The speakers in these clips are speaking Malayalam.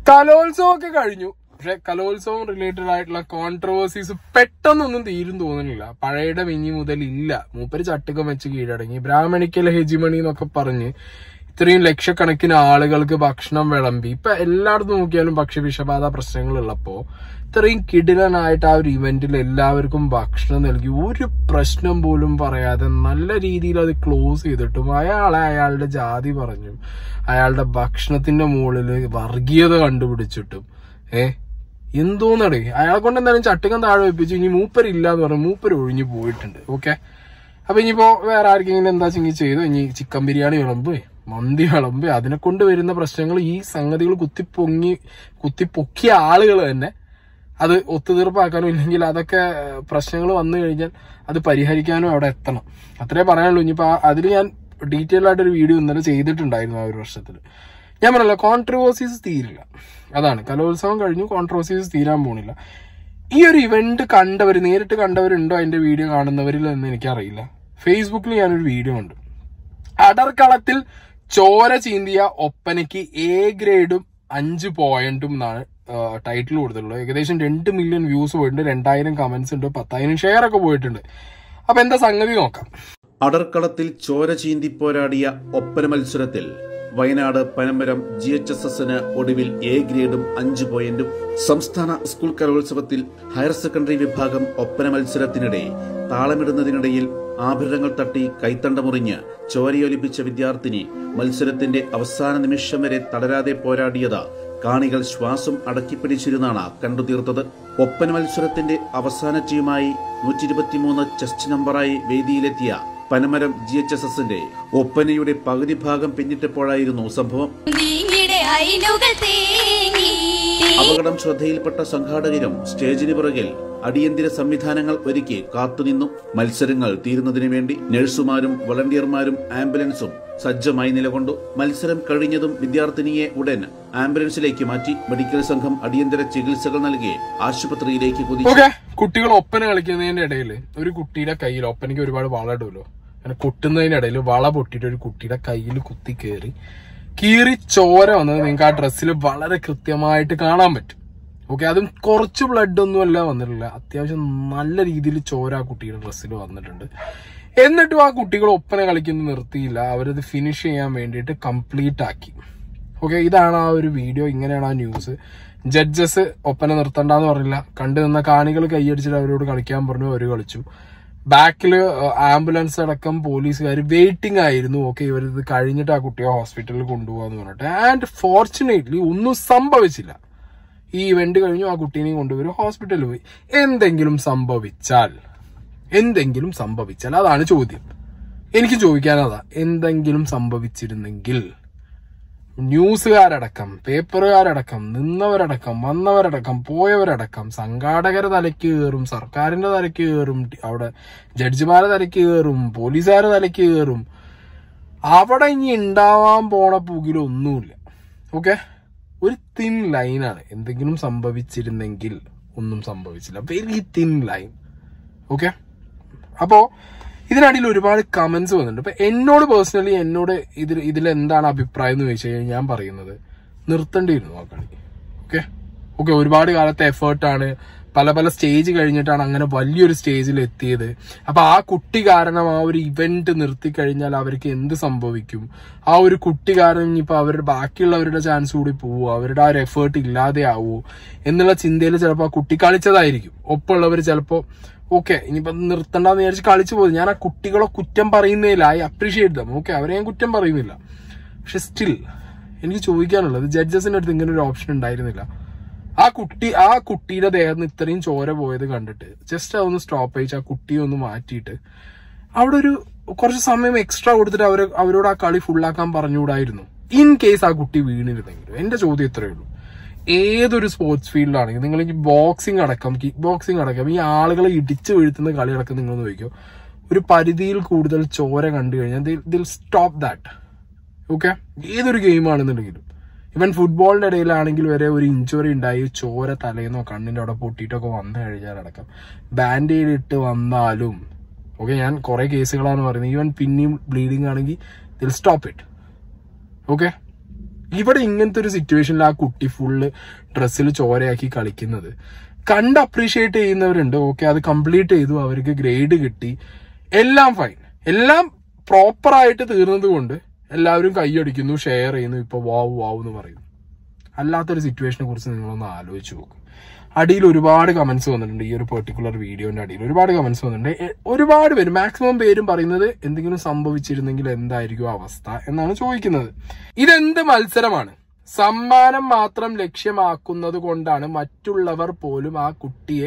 കലോത്സവമൊക്കെ കഴിഞ്ഞു പക്ഷെ കലോത്സവം റിലേറ്റഡ് ആയിട്ടുള്ള കോൺട്രവേഴ്സീസ് പെട്ടെന്നൊന്നും തീരും തോന്നുന്നില്ല പഴയുടെ വിഞ്ഞി മുതൽ ഇല്ല മൂപ്പര് ചട്ടുകം വെച്ച് കീഴടങ്ങി ബ്രാഹ്മണിക്കൽ ഹെജിമണി എന്നൊക്കെ പറഞ്ഞ് ഇത്രയും ലക്ഷക്കണക്കിന് ആളുകൾക്ക് ഭക്ഷണം വിളമ്പി ഇപ്പൊ എല്ലായിടത്തും നോക്കിയാലും ഭക്ഷ്യവിഷബാധ പ്രശ്നങ്ങൾ ഉള്ളപ്പോ ഇത്രയും കിടിലനായിട്ട് ആ ഒരു ഇവന്റിൽ എല്ലാവർക്കും ഭക്ഷണം നൽകി ഒരു പ്രശ്നം പോലും പറയാതെ നല്ല രീതിയിൽ അത് ക്ലോസ് ചെയ്തിട്ടും അയാളെ അയാളുടെ ജാതി പറഞ്ഞും അയാളുടെ ഭക്ഷണത്തിന്റെ മുകളിൽ വർഗീയത കണ്ടുപിടിച്ചിട്ടും ഏ എന്തോന്നടേ അയാളെ കൊണ്ട് എന്തായാലും ചട്ടുകം താഴെ വെപ്പിച്ചു ഇനി മൂപ്പരില്ല എന്ന് പറഞ്ഞു മൂപ്പര് ഒഴിഞ്ഞു പോയിട്ടുണ്ട് ഓക്കെ അപ്പൊ ഇനിയിപ്പോ വേറെ ആർക്കെങ്കിലും എന്താ ചെങ്കിൽ ചെയ്തു ഇനി ചിക്കൻ ബിരിയാണി വിളമ്പ് മന്തി വിളമ്പ് അതിനെ കൊണ്ട് വരുന്ന പ്രശ്നങ്ങൾ ഈ സംഗതികൾ കുത്തിപ്പൊങ്ങി കുത്തിപ്പൊക്കിയ ആളുകൾ തന്നെ അത് ഒത്തുതീർപ്പാക്കാനും ഇല്ലെങ്കിൽ അതൊക്കെ പ്രശ്നങ്ങൾ വന്നു കഴിഞ്ഞാൽ അത് പരിഹരിക്കാനും അവിടെ എത്തണം അത്രേ പറയാനുള്ളൂ ഇനിയിപ്പോ അതിൽ ഞാൻ ഡീറ്റെയിൽ ആയിട്ട് ഒരു വീഡിയോ ഇന്നലെ ചെയ്തിട്ടുണ്ടായിരുന്നു ആ ഒരു വർഷത്തിൽ ഞാൻ പറഞ്ഞല്ലോ കോൺട്രവേഴ്സീസ് തീരില്ല അതാണ് കലോത്സവം കഴിഞ്ഞു കോൺട്രവേഴ്സീസ് തീരാൻ പോണില്ല ഈ ഒരു ഇവന്റ് കണ്ടവർ നേരിട്ട് കണ്ടവരുണ്ടോ അതിന്റെ വീഡിയോ കാണുന്നവരിൽ എന്ന് എനിക്കറിയില്ല ഫേസ്ബുക്കിൽ ഞാനൊരു വീഡിയോ ഉണ്ട് അടർക്കളത്തിൽ ചോര ചീന്തിയ ഒപ്പനയ്ക്ക് എ ഗ്രേഡും അഞ്ച് പോയിന്റും എന്നാണ് ടൈറ്റിൽ കൊടുത്തിട്ടുള്ളത് ഏകദേശം രണ്ട് മില്യൺ വ്യൂസ് പോയിട്ടുണ്ട് രണ്ടായിരം കമന്റ്സ് ഉണ്ട് പത്തായിരം ഷെയർ ഒക്കെ പോയിട്ടുണ്ട് അപ്പൊ എന്താ സംഗതി നോക്കാം അടർക്കളത്തിൽ ചോര ചീന്തി പോരാടിയ ഒപ്പന മത്സരത്തിൽ Wayanad Panamaram G H S എസിന് ഒടുവിൽ എ ഗ്രേഡും അഞ്ച് പോയിന്റും സംസ്ഥാന സ്കൂൾ കലോത്സവത്തിൽ ഹയർ സെക്കൻഡറി വിഭാഗം ഒപ്പന മത്സരത്തിനിടെ താളമിടുന്നതിനിടയിൽ ആഭരണങ്ങൾ തട്ടി കൈത്തണ്ടമുറിഞ്ഞ് ചോരയൊലിപ്പിച്ച വിദ്യാർത്ഥിനി മത്സരത്തിന്റെ അവസാന നിമിഷം വരെ തളരാതെ പോരാടിയത് കാണികൾ ശ്വാസം അടക്കിപ്പിടിച്ചിരുന്നാണ് കണ്ടുതീർത്തത് ഒപ്പന മത്സരത്തിന്റെ അവസാന ടീമായി നൂറ്റി ഇരുപത്തിമൂന്ന് ചെസ്റ്റ് നമ്പറായി വേദിയിലെത്തിയ പനമരം ജി എച്ച് എസ് എസിന്റെ ഒപ്പനയുടെ പകുതി ഭാഗം പിന്നിട്ടപ്പോഴായിരുന്നു സംഭവം നീങ്ങിടെ അയിലുകൾ തേങ്ങി അപകടം ശ്രദ്ധയിൽപ്പെട്ട സംഘാടകരും സ്റ്റേജിന് പുറകിൽ അടിയന്തര സംവിധാനങ്ങൾ ഒരുക്കി കാത്തുനിന്നു മത്സരങ്ങൾ തീരുന്നതിനു വേണ്ടി നഴ്സുമാരും വളണ്ടിയർമാരും ആംബുലൻസും സജ്ജമായി നിലകൊണ്ടു മത്സരം കഴിഞ്ഞതും വിദ്യാർത്ഥിനിയെ ഉടൻ ആംബുലൻസിലേക്ക് മാറ്റി മെഡിക്കൽ സംഘം അടിയന്തര ചികിത്സകൾ നൽകി ആശുപത്രിയിലേക്ക് കുതിച്ചു ഓക്കെ കുട്ടികൾ ഒപ്പന കളിക്കുന്നതിന്റെ ഇടയിൽ ഒരു കുട്ടിയുടെ കയ്യിൽ ഒപ്പനയ്ക്ക് ഒരുപാട് വള ഇടുമല്ലോ അങ്ങനെ കൊട്ടുന്നതിനിടയിൽ വള പൊട്ടിയിട്ട് ഒരു കുട്ടിയുടെ കയ്യിൽ കുത്തി കയറി കീറി ചോര വന്നത് നിങ്ങൾക്ക് ആ ഡ്രസ്സിൽ വളരെ കൃത്യമായിട്ട് കാണാൻ പറ്റും ഓക്കെ അതും കുറച്ച് ബ്ലഡ് ഒന്നും അല്ല വന്നിട്ടില്ല അത്യാവശ്യം നല്ല രീതിയിൽ ചോര ആ കുട്ടിയുടെ ഡ്രസ്സിൽ വന്നിട്ടുണ്ട് എന്നിട്ടും ആ കുട്ടികൾ ഒപ്പന കളിക്കുന്നത് നിർത്തിയില്ല അവരത് ഫിനിഷ് ചെയ്യാൻ വേണ്ടിയിട്ട് കംപ്ലീറ്റ് ആക്കി ഓക്കെ ഇതാണ് ആ ഒരു വീഡിയോ ഇങ്ങനെയാണ് ആ ന്യൂസ് ജഡ്ജസ് ഒപ്പന നിർത്തണ്ടെന്ന് പറഞ്ഞില്ല കണ്ടു നിന്ന കാണികൾ കൈയടിച്ചിട്ട് അവരോട് കളിക്കാൻ പറഞ്ഞു അവർ കളിച്ചു ബാക്കിൽ ആംബുലൻസ് അടക്കം പോലീസുകാർ വെയിറ്റിംഗ് ആയിരുന്നു ഓക്കെ ഇവരിത് കഴിഞ്ഞിട്ട് ആ കുട്ടിയെ ഹോസ്പിറ്റലിൽ കൊണ്ടുപോകാന്ന് പറഞ്ഞിട്ട് ആൻഡ് ഫോർച്ചുനേറ്റ്ലി ഒന്നും സംഭവിച്ചില്ല ഈ ഇവന്റ് കഴിഞ്ഞു ആ കുട്ടീനെയും കൊണ്ടുവരും ഹോസ്പിറ്റലിൽ പോയി എന്തെങ്കിലും സംഭവിച്ചാൽ എന്തെങ്കിലും സംഭവിച്ചാൽ അതാണ് ചോദ്യം എനിക്ക് ചോദിക്കാനതാ എന്തെങ്കിലും സംഭവിച്ചിരുന്നെങ്കിൽ ന്യൂസുകാരടക്കം പേപ്പറുകാരടക്കം നിന്നവരടക്കം വന്നവരടക്കം പോയവരടക്കം സംഘാടകരെ തലയ്ക്ക് കയറും സർക്കാരിന്റെ തലയ്ക്ക് കയറും അവിടെ ജഡ്ജിമാരെ തലയ്ക്ക് കയറും പോലീസുകാരെ തലയ്ക്ക് കയറും അവിടെ ഇനി ഉണ്ടാവാൻ പോണ പുകിലൊന്നുമില്ല ഓക്കെ ഒരു തിൻ ലൈനാണ് എന്തെങ്കിലും സംഭവിച്ചിരുന്നെങ്കിൽ ഒന്നും സംഭവിച്ചില്ല വെരി തിൻ ലൈൻ ഓക്കെ അപ്പോ ഇതിനിടയിൽ ഒരുപാട് കമന്റ്സ് വന്നിട്ടുണ്ട് ഇപ്പൊ എന്നോട് പേഴ്സണലി എന്നോട് ഇതിൽ ഇതിൽ എന്താണ് അഭിപ്രായം എന്ന് ചോദിച്ചു കഴിഞ്ഞാൽ ഞാൻ പറയുന്നത് നിർത്തേണ്ടിയിരുന്നു ആ കളി ഓക്കെ ഓക്കെ ഒരുപാട് കാലത്തെ എഫേർട്ടാണ് പല പല സ്റ്റേജ് കഴിഞ്ഞിട്ടാണ് അങ്ങനെ വലിയൊരു സ്റ്റേജിൽ എത്തിയത് അപ്പൊ ആ കുട്ടി കാരണം ആ ഒരു ഇവന്റ് നിർത്തി കഴിഞ്ഞാൽ അവർക്ക് എന്ത് സംഭവിക്കും ആ ഒരു കുട്ടി കാരണം ഇനിയിപ്പോ അവരുടെ ബാക്കിയുള്ളവരുടെ ചാൻസ് കൂടി പോവോ അവരുടെ ആ ഒരു എഫേർട്ട് ഇല്ലാതെ ആവോ എന്നുള്ള ചിന്തയിൽ ചിലപ്പോൾ ആ കുട്ടി കളിച്ചതായിരിക്കും ഒപ്പമുള്ളവർ ചിലപ്പോ ഓക്കെ ഇനിയിപ്പോ നിർത്തണ്ടെന്ന് വിചാരിച്ച് കളിച്ചു പോകും ഞാൻ ആ കുട്ടികളെ കുറ്റം പറയുന്നില്ല ഐ അപ്രീഷിയേറ്റ് ദം ഓക്കെ അവരെ ഞാൻ കുറ്റം പറയുന്നില്ല പക്ഷെ സ്റ്റിൽ എനിക്ക് ചോദിക്കാനുള്ളത് ജഡ്ജസിന്റെ അടുത്ത് ഇങ്ങനെ ഒരു ഓപ്ഷൻ ഉണ്ടായിരുന്നില്ല ആ കുട്ടി ആ കുട്ടിയുടെ ദേഹത്ത് നിന്ന് ഇത്രയും ചോര പോയത് കണ്ടിട്ട് ജസ്റ്റ് അതൊന്ന് സ്റ്റോപ്പ് അയച്ച് ആ കുട്ടിയെ ഒന്ന് മാറ്റിയിട്ട് അവിടെ ഒരു കുറച്ച് സമയം എക്സ്ട്രാ കൊടുത്തിട്ട് അവരെ അവരോട് ആ കളി ഫുള്ളാക്കാൻ പറഞ്ഞുകൂടായിരുന്നു ഇൻ കേസ് ആ കുട്ടി വീണിരുന്നെങ്കിലും എന്റെ ചോദ്യം ഇത്രയേ ഉള്ളൂ ഏതൊരു സ്പോർട്സ് ഫീൽഡിലാണെങ്കിൽ നിങ്ങൾ ഈ ബോക്സിംഗ് അടക്കം കിക്ക് ബോക്സിംഗ് അടക്കം ഈ ആളുകളെ ഇടിച്ചു വീഴ്ത്തുന്ന കളി അടക്കം നിങ്ങൾ നോക്കിയോ ഒരു പരിധിയിൽ കൂടുതൽ ചോര കണ്ടു കഴിഞ്ഞാൽ ദിൽ സ്റ്റോപ്പ് ദാറ്റ് ഓക്കെ ഏതൊരു ഗെയിം ആണെന്നുണ്ടെങ്കിലും ഇവൻ ഫുട്ബോളിന്റെ ഇടയിലാണെങ്കിൽ വരെ ഒരു ഇഞ്ചുറി ഉണ്ടായി ചോര തലേന്നോ കണ്ണിന്റെ അവിടെ പൊട്ടിയിട്ടൊക്കെ വന്നു കഴിഞ്ഞാൽ അടക്കം ബാൻഡേഡ് ഇട്ട് വന്നാലും ഓക്കെ ഞാൻ കുറെ കേസുകളാണ് പറയുന്നത് ഈവൻ പിന്നെയും ബ്ലീഡിങ് ആണെങ്കിൽ ദിൽ സ്റ്റോപ്പ് ഇറ്റ് ഓക്കെ ഇവിടെ ഇങ്ങനത്തെ ഒരു സിറ്റുവേഷനിൽ ആ കുട്ടി ഫുള്ള് ഡ്രസ്സിൽ ചോരയാക്കി കളിക്കുന്നത് കണ്ട് അപ്രീഷിയേറ്റ് ചെയ്യുന്നവരുണ്ട് ഓക്കെ അത് കംപ്ലീറ്റ് ചെയ്തു അവർക്ക് ഗ്രേഡ് കിട്ടി എല്ലാം ഫൈൻ എല്ലാം പ്രോപ്പർ ആയിട്ട് തീർന്നത് കൊണ്ട് എല്ലാവരും കൈയടിക്കുന്നു ഷെയർ ചെയ്യുന്നു ഇപ്പൊ വാവ് വാവ് എന്ന് പറയുന്നു അല്ലാത്തൊരു സിറ്റുവേഷനെ കുറിച്ച് നിങ്ങളൊന്ന് ആലോചിച്ച് നോക്കും അടിയിൽ ഒരുപാട് കമന്റ്സ് വന്നിട്ടുണ്ട് ഈ ഒരു പെർട്ടിക്കുലർ വീഡിയോന്റെ അടിയിൽ ഒരുപാട് കമന്റ്സ് വന്നിട്ടുണ്ട് എ- ഒരുപാട് പേര് മാക്സിമം പേരും പറയുന്നത് എന്തെങ്കിലും സംഭവിച്ചിരുന്നെങ്കിൽ എന്തായിരിക്കും അവസ്ഥ എന്നാണ് ചോദിക്കുന്നത് ഇതെന്ത് മത്സരമാണ് സമ്മാനം മാത്രം ലക്ഷ്യമാക്കുന്നത് കൊണ്ടാണ് മറ്റുള്ളവർ പോലും ആ കുട്ടിയെ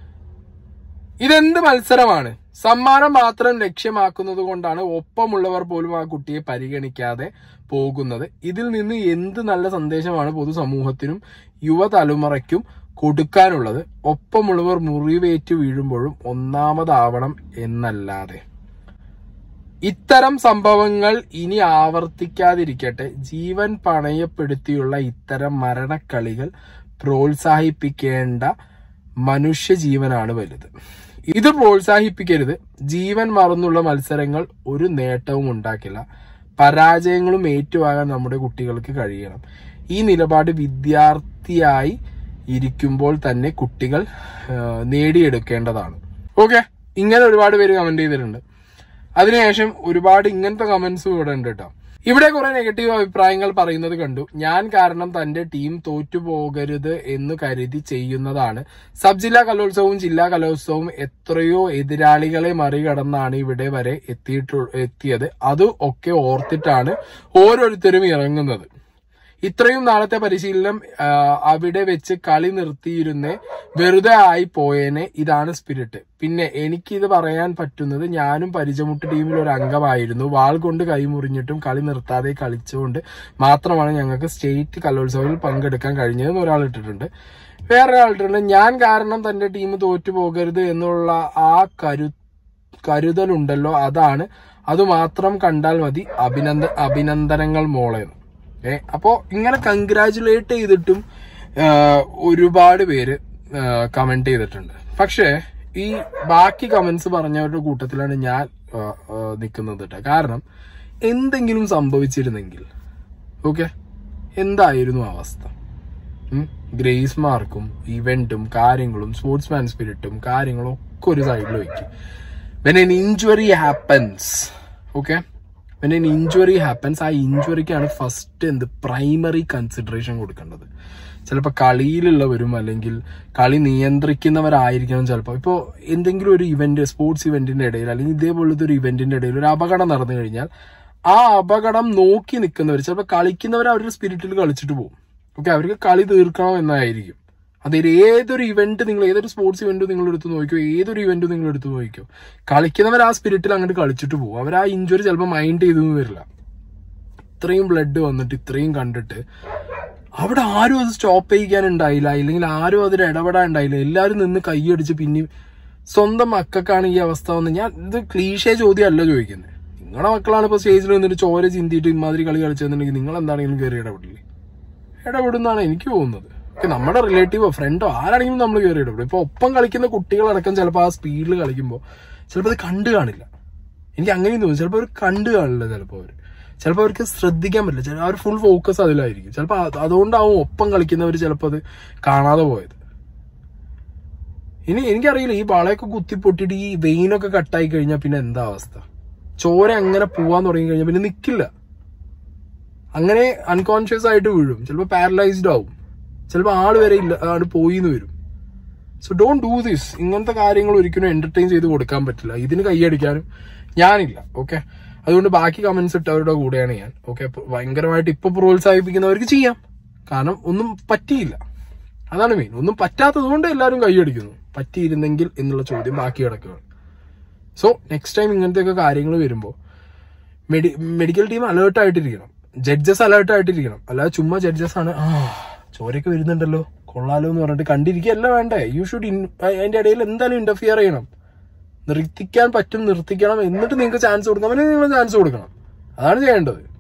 ഇതെന്ത് മത്സരമാണ് സമ്മാനം മാത്രം ലക്ഷ്യമാക്കുന്നത് കൊണ്ടാണ് ഒപ്പമുള്ളവർ പോലും ആ കുട്ടിയെ പരിഗണിക്കാതെ പോകുന്നത് ഇതിൽ നിന്ന് എന്ത് നല്ല സന്ദേശമാണ് പൊതുസമൂഹത്തിനും യുവതലമുറയ്ക്കും കൊടുക്കാനുള്ളത് ഒപ്പമുള്ളവർ മുറിവേറ്റ് വീഴുമ്പോഴും ഒന്നാമതാവണം എന്നല്ലാതെ ഇത്തരം സംഭവങ്ങൾ ഇനി ആവർത്തിക്കാതിരിക്കട്ടെ ജീവൻ പണയപ്പെടുത്തിയുള്ള ഇത്തരം മരണക്കളികൾ പ്രോത്സാഹിപ്പിക്കേണ്ട മനുഷ്യജീവനാണ് വലുത് ഇത് പ്രോത്സാഹിപ്പിക്കരുത് ജീവൻ മറന്നുള്ള മത്സരങ്ങൾ ഒരു നേട്ടവും ഉണ്ടാക്കില്ല പരാജയങ്ങളും ഏറ്റുവാങ്ങാൻ നമ്മുടെ കുട്ടികൾക്ക് കഴിയണം ഈ നിലപാട് വിദ്യാർത്ഥിയായി ഇരിക്കുമ്പോൾ തന്നെ കുട്ടികൾ ആ, നേടിയെടുക്കേണ്ടതാണ് ഓക്കെ ഇങ്ങനെ ഒരുപാട് പേര് കമന്റ് ചെയ്തിട്ടുണ്ട് അതിനുശേഷം ഒരുപാട് ഇങ്ങനത്തെ കമന്റ്സും ഇവിടെ ഉണ്ട് കേട്ടോ ഇവിടെ കുറെ നെഗറ്റീവ് അഭിപ്രായങ്ങൾ പറയുന്നത് കണ്ടു ഞാൻ കാരണം തന്റെ ടീം തോറ്റുപോകരുത് എന്ന് കരുതി ചെയ്യുന്നതാണ് സബ് ജില്ലാ കലോത്സവവും ജില്ലാ കലോത്സവവും എത്രയോ എതിരാളികളെ മറികടന്നാണ് ഇവിടെ വരെ എത്തിയിട്ടു എത്തിയത് അത് ഒക്കെ ഓർത്തിട്ടാണ് ഓരോരുത്തരും ഇറങ്ങുന്നത് ഇത്രയും നാളത്തെ പരിശീലനം ആ, അവിടെ വെച്ച് കളി നിർത്തിയിരുന്നേ വെറുതെ ആയി പോയേനെ ഇതാണ് സ്പിരിറ്റ് പിന്നെ എനിക്കിത് പറയാൻ പറ്റുന്നത് ഞാനും പരിചമുട്ട് ടീമിൽ ഒരു അംഗമായിരുന്നു വാൾ കൊണ്ട് കൈമുറിഞ്ഞിട്ടും കളി നിർത്താതെ കളിച്ചുകൊണ്ട് മാത്രമാണ് ഞങ്ങൾക്ക് സ്റ്റേറ്റ് കലോത്സവത്തിൽ പങ്കെടുക്കാൻ കഴിഞ്ഞതെന്ന് ഒരാൾ ഇട്ടിട്ടുണ്ട് വേറൊരാൾ ഇട്ടിട്ടുണ്ട് ഞാൻ കാരണം തന്റെ ടീം തോറ്റു പോകരുത് എന്നുള്ള ആ കരു കരുതലുണ്ടല്ലോ അതാണ് അത് മാത്രം കണ്ടാൽ മതി അഭിനന്ദ അഭിനന്ദനങ്ങൾ മോളെന്ന് ഏ അപ്പോ ഇങ്ങനെ കൺഗ്രാചുലേറ്റ് ചെയ്തിട്ടും ആ, ഒരുപാട് പേര് കമന്റ് ചെയ്തിട്ടുണ്ട് പക്ഷേ ഈ ബാക്കി കമന്റ്സ് പറഞ്ഞവരുടെ കൂട്ടത്തിലാണ് ഞാൻ നിൽക്കുന്നത് കേട്ടോ കാരണം എന്തെങ്കിലും സംഭവിച്ചിരുന്നെങ്കിൽ ഓക്കെ എന്തായിരുന്നു അവസ്ഥ ഉം? ഗ്രേസ് മാർക്കും ഇവന്റും കാര്യങ്ങളും സ്പോർട്സ്മാൻ സ്പിരിറ്റും കാര്യങ്ങളും ഒക്കെ ഒരു സൈഡിൽ വെക്കും when an injury happens okay when an injury happens ആ ഇഞ്ചുറിക്കാണ് ഫസ്റ്റ് എന്ത് പ്രൈമറി കൺസിഡറേഷൻ കൊടുക്കേണ്ടത് ചിലപ്പോൾ കളിയിലുള്ളവരും അല്ലെങ്കിൽ കളി നിയന്ത്രിക്കുന്നവരായിരിക്കണം ചിലപ്പോൾ ഇപ്പോൾ എന്തെങ്കിലും ഒരു ഇവന്റ് സ്പോർട്സ് ഇവന്റിന്റെ ഇടയിൽ അല്ലെങ്കിൽ ഇതേപോലത്തെ ഒരു ഇവന്റിന്റെ ഇടയിൽ ഒരു അപകടം നടന്നു കഴിഞ്ഞാൽ ആ അപകടം നോക്കി നിൽക്കുന്നവർ ചിലപ്പോൾ കളിക്കുന്നവർ അവരുടെ സ്പിരിറ്റിൽ കളിച്ചിട്ട് പോകും ഓക്കെ അവർക്ക് കളി തീർക്കണം എന്നായിരിക്കും അതിൽ ഏതൊരു ഇവന്റ് നിങ്ങൾ ഏതൊരു സ്പോർട്സ് ഇവന്റ് നിങ്ങൾ എടുത്ത് നോക്കിയോ ഏതൊരു ഇവന്റ് നിങ്ങൾ എടുത്ത് നോക്കിയോ കളിക്കുന്നവർ ആ സ്പിരിറ്റിൽ അങ്ങോട്ട് കളിച്ചിട്ട് പോകും അവർ ആ ഇഞ്ചുറി ചിലപ്പോൾ മൈൻഡ് ചെയ്തൊന്നും വരില്ല ഇത്രയും ബ്ലഡ് വന്നിട്ട് ഇത്രയും കണ്ടിട്ട് അവിടെ ആരും അത് സ്റ്റോപ്പ് ചെയ്യിക്കാനുണ്ടായില്ല ഇല്ലെങ്കിൽ ആരും അതിൽ ഇടപെടാൻ ഉണ്ടായില്ല എല്ലാവരും നിന്ന് കൈയടിച്ച് പിന്നെ സ്വന്തം മക്കൾക്കാണ് ഈ അവസ്ഥ വന്ന് ഞാൻ ഇത് ക്ലീഷേ ചോദ്യമല്ല ചോദിക്കുന്നത് നിങ്ങളുടെ മക്കളാണ് ഇപ്പൊ സ്റ്റേജിൽ നിന്നിട്ട് ചോര ചിന്തിയിട്ട് ഇമാതിരി കളി കളിച്ചെന്നുണ്ടെങ്കിൽ നിങ്ങൾ എന്താണെങ്കിലും കയറി ഇടപെടില്ലേ ഇടപെടുന്നാണ് എനിക്ക് തോന്നുന്നത് ഒക്കെ നമ്മുടെ റിലേറ്റീവോ ഫ്രണ്ടോ ആരാണെങ്കിലും നമ്മൾ കയറി ഇടപെടും ഇപ്പൊ ഒപ്പം കളിക്കുന്ന കുട്ടികളടക്കം ചിലപ്പോൾ ആ സ്പീഡിൽ കളിക്കുമ്പോൾ ചിലപ്പോൾ അത് കണ്ടു കാണില്ല എനിക്ക് അങ്ങനെയും തോന്നും ചിലപ്പോൾ അവർ കണ്ടു കാണില്ല ചിലപ്പോൾ അവർ ചിലപ്പോൾ അവർക്ക് ശ്രദ്ധിക്കാൻ പറ്റില്ല ചില അവർ ഫുൾ ഫോക്കസ് അതിലായിരിക്കും ചിലപ്പോൾ അത് അതുകൊണ്ടാവും ഒപ്പം കളിക്കുന്നവർ ചിലപ്പോൾ അത് കാണാതെ പോയത് ഇനി എനിക്കറിയില്ല ഈ വളയൊക്കെ കുത്തി പൊട്ടിയിട്ട് ഈ വെയിനൊക്കെ കട്ടായി കഴിഞ്ഞാൽ പിന്നെ എന്താ അവസ്ഥ ചോര അങ്ങനെ പോവാൻ തുടങ്ങി കഴിഞ്ഞാൽ പിന്നെ നിൽക്കില്ല അങ്ങനെ അൺകോൺഷ്യസ് ആയിട്ട് വീഴും ചിലപ്പോൾ പാരലൈസ്ഡ് ആവും ചിലപ്പോൾ ആള് വരെ ഇല്ല ആള് പോയിന്ന് വരും സോ ഡോണ്ട് ഡൂ ദിസ് ഇങ്ങനത്തെ കാര്യങ്ങൾ ഒരിക്കലും എന്റർടൈൻ ചെയ്ത് കൊടുക്കാൻ പറ്റില്ല ഇതിന് കൈയടിക്കാനും ഞാനില്ല ഓക്കെ അതുകൊണ്ട് ബാക്കി കമന്റ്സ് ഇട്ടവരുടെ കൂടെയാണ് ഞാൻ ഓക്കെ ഭയങ്കരമായിട്ട് ഇപ്പൊ പ്രോത്സാഹിപ്പിക്കുന്നവർക്ക് ചെയ്യാം കാരണം ഒന്നും പറ്റിയില്ല അതാണ് മെയിൻ ഒന്നും പറ്റാത്തത് കൊണ്ട് എല്ലാവരും കൈയടിക്കുന്നു പറ്റിയിരുന്നെങ്കിൽ എന്നുള്ള ചോദ്യം ബാക്കി കിടക്കുകയാണ് സോ നെക്സ്റ്റ് ടൈം ഇങ്ങനത്തെയൊക്കെ കാര്യങ്ങൾ വരുമ്പോൾ മെഡി മെഡിക്കൽ ടീം അലേർട്ട് ആയിട്ടിരിക്കണം ജഡ്ജസ് അലേർട്ട് ആയിട്ടിരിക്കണം അല്ലാതെ ചുമ്മാ ജഡ്ജസ് ആണ് ആ ചോരയൊക്കെ വരുന്നുണ്ടല്ലോ കൊള്ളാലോ എന്ന് പറഞ്ഞിട്ട് കണ്ടിരിക്കുകയല്ല വേണ്ടേ യു ഷുഡ് അതിന്റെ ഇടയിൽ എന്തായാലും ഇന്റർഫിയർ ചെയ്യണം നിർത്തിക്കാൻ പറ്റും നിർത്തിക്കണം എന്നിട്ട് നിങ്ങൾക്ക് ചാൻസ് കൊടുക്കണം അല്ലെങ്കിൽ നിങ്ങൾ ചാൻസ് കൊടുക്കണം അതാണ് ചെയ്യേണ്ടത്